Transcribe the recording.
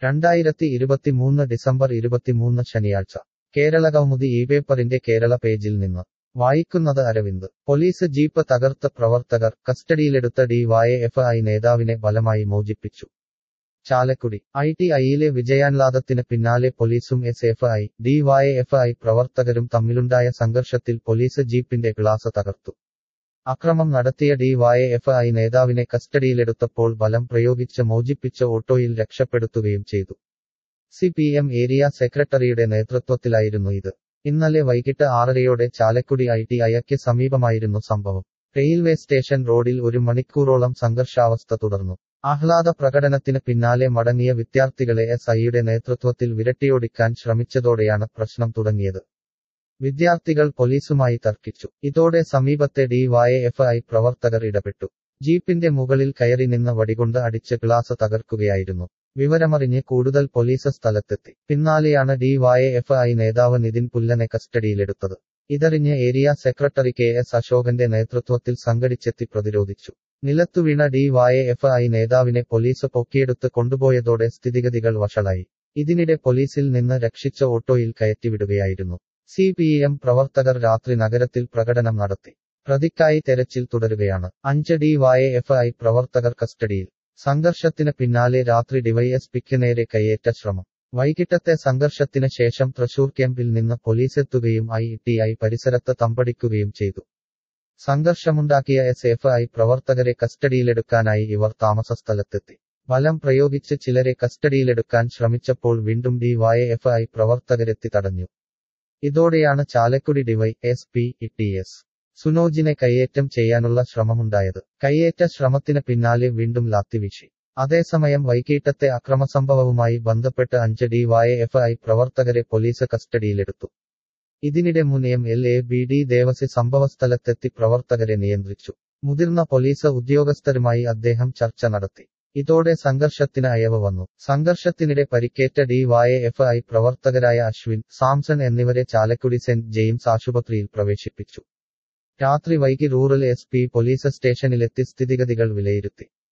രണ്ടായിരത്തി ഇരുപത്തിമൂന്ന് ഡിസംബർ ഇരുപത്തിമൂന്ന് ശനിയാഴ്ച കേരള കൗമുദി ഈ പേപ്പറിന്റെ കേരള പേജിൽ നിന്ന് വായിക്കുന്നത് അരവിന്ദ് പോലീസ് ജീപ്പ് തകർത്ത് പ്രവർത്തകർ കസ്റ്റഡിയിലെടുത്ത ഡിവൈഎഫ് ഐ നേതാവിനെ ബലമായി മോചിപ്പിച്ചു ചാലക്കുടി ഐ ടി ഐയിലെ വിജയാഹ്ലാദത്തിന് പിന്നാലെ പോലീസും S F I D Y F I പ്രവർത്തകരും തമ്മിലുണ്ടായ സംഘർഷത്തിൽ പോലീസ് ജീപ്പിന്റെ ഗ്ലാസ് തകർത്തു അക്രമം നടത്തിയ ഡിവൈഎഫ് ഐ നേതാവിനെ കസ്റ്റഡിയിലെടുത്തപ്പോൾ ബലം പ്രയോഗിച്ച് മോചിപ്പിച്ച ഓട്ടോയിൽ രക്ഷപ്പെടുത്തുകയും ചെയ്തു സി പി എം ഏരിയ സെക്രട്ടറിയുടെ നേതൃത്വത്തിലായിരുന്നു ഇത് ഇന്നലെ വൈകിട്ട് ആറരയോടെ ചാലക്കുടി ഐ ടി ഐക്ക് സമീപമായിരുന്നു സംഭവം റെയിൽവേ സ്റ്റേഷൻ റോഡിൽ ഒരു മണിക്കൂറോളം സംഘർഷാവസ്ഥ തുടർന്നു ആഹ്ലാദ പ്രകടനത്തിന് പിന്നാലെ മടങ്ങിയ വിദ്യാർത്ഥികളെ എസ് ഐയുടെ നേതൃത്വത്തിൽ വിരട്ടിയോടിക്കാൻ ശ്രമിച്ചതോടെയാണ് പ്രശ്നം തുടങ്ങിയത് വിദ്യാർത്ഥികൾ പോലീസുമായി തർക്കിച്ചു ഇതോടെ സമീപത്തെ ഡിവൈഎഫ് ഐ പ്രവർത്തകർ ഇടപെട്ടു ജീപ്പിന്റെ മുകളിൽ കയറി നിന്ന് വടികൊണ്ട് അടിച്ച് ഗ്ലാസ് തകർക്കുകയായിരുന്നു വിവരമറിഞ്ഞ് കൂടുതൽ പോലീസ് സ്ഥലത്തെത്തി പിന്നാലെയാണ് ഡിവൈഎഫ് ഐ നേതാവ് നിതിൻ പുല്ലനെ കസ്റ്റഡിയിലെടുത്തത് ഇതറിഞ്ഞ് ഏരിയ സെക്രട്ടറി കെ എസ് അശോകന്റെ നേതൃത്വത്തിൽ സംഘടിച്ചെത്തി പ്രതിരോധിച്ചു നിലത്തുവീണ ഡിവൈഎഫ് ഐ നേതാവിനെ പോലീസ് പൊക്കിയെടുത്ത് കൊണ്ടുപോയതോടെ സ്ഥിതിഗതികൾ വഷളായി ഇതിനിടെ പോലീസിൽ നിന്ന് രക്ഷിച്ച ഓട്ടോയിൽ കയറ്റിവിടുകയായിരുന്നു സി പി എം പ്രവർത്തകർ രാത്രി നഗരത്തിൽ പ്രകടനം നടത്തി പ്രതിക്കായി തെരച്ചിൽ തുടരുകയാണ് അഞ്ച് ഡിവൈഎഫ് ഐ പ്രവർത്തകർ കസ്റ്റഡിയിൽ സംഘർഷത്തിന് പിന്നാലെ രാത്രി ഡിവൈഎസ്പിക്ക് നേരെ കയ്യേറ്റ ശ്രമം വൈകിട്ടത്തെ സംഘർഷത്തിന് ശേഷം തൃശൂർ ക്യാമ്പിൽ നിന്ന് പോലീസെത്തുകയും ഐ ടി ഐ പരിസരത്ത് തമ്പടിക്കുകയും ചെയ്തു സംഘർഷമുണ്ടാക്കിയ എസ് എഫ് ഐ പ്രവർത്തകരെ കസ്റ്റഡിയിലെടുക്കാനായി ഇവർ താമസസ്ഥലത്തെത്തി ബലം പ്രയോഗിച്ച് ചിലരെ കസ്റ്റഡിയിലെടുക്കാൻ ശ്രമിച്ചപ്പോൾ വീണ്ടും ഡിവൈഎഫ് ഐ പ്രവർത്തകരെത്തി തടഞ്ഞു ഇതോടെയാണ് Chalakudy D Y S P T S സുനോജിനെ കയ്യേറ്റം ചെയ്യാനുള്ള ശ്രമമുണ്ടായത് കയ്യേറ്റ ശ്രമത്തിന് പിന്നാലെ വീണ്ടും ലാത്തിവീശി അതേസമയം വൈകിട്ടത്തെ അക്രമസംഭവവുമായി ബന്ധപ്പെട്ട് അഞ്ച് ഡിവൈഎഫ് ഐ പ്രവർത്തകരെ പോലീസ് കസ്റ്റഡിയിലെടുത്തു ഇതിനിടെ മുൻ M L A B D Devassy സംഭവസ്ഥലത്തെത്തി പ്രവർത്തകരെ നിയന്ത്രിച്ചു മുതിർന്ന പോലീസ് ഉദ്യോഗസ്ഥരുമായി അദ്ദേഹം ചർച്ച നടത്തി ഇതോടെ സംഘർഷത്തിന് അയവ് വന്നു സംഘർഷത്തിനിടെ പരിക്കേറ്റ ഡിവൈഎഫ് ഐ പ്രവർത്തകരായ അശ്വിൻ സാംസൺ എന്നിവരെ ചാലക്കുടി സെന്റ് ജെയിംസ് ആശുപത്രിയിൽ പ്രവേശിപ്പിച്ചു രാത്രി വൈകി റൂറൽ എസ് പി പോലീസ് സ്റ്റേഷനിലെത്തി സ്ഥിതിഗതികൾ വിലയിരുത്തി